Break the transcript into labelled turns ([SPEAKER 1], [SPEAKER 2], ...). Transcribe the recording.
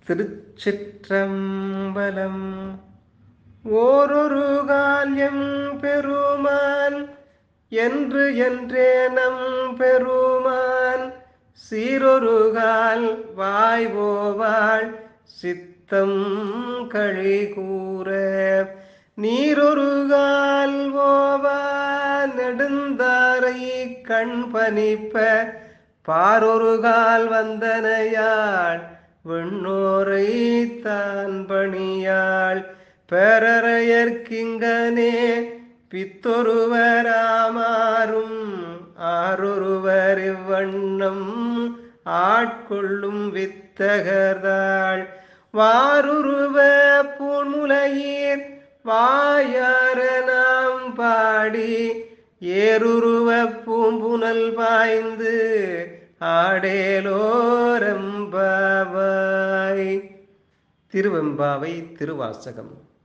[SPEAKER 1] திருச்சிற்றம்பலம் ஓரொரு கால்யம் பெருமான் என்று என்றே நம் பெருமான் சீரொருகால் வாய்வோவாள் சித்தம் கழி கூற நீரொருகால் ஓவா நெடுந்தாரை கண் பனிப்ப பாரொருகால் வந்தனையாள் விண்ணோரை தான் பணியாள் பேரறையர்க்கிங்கனே பித்தொருவராமாறும் ஆரொருவர் இவ்வண்ணம் ஆட்கொள்ளும் வித்தகர்தாள் வாருருவ பூன்முலையீர் வாயார நாம் பாடி ஏருருவ பூம்புனல் பாய்ந்து ஆடேலோரம்பாவாய் திருவெம்பாவை திருவாசகம்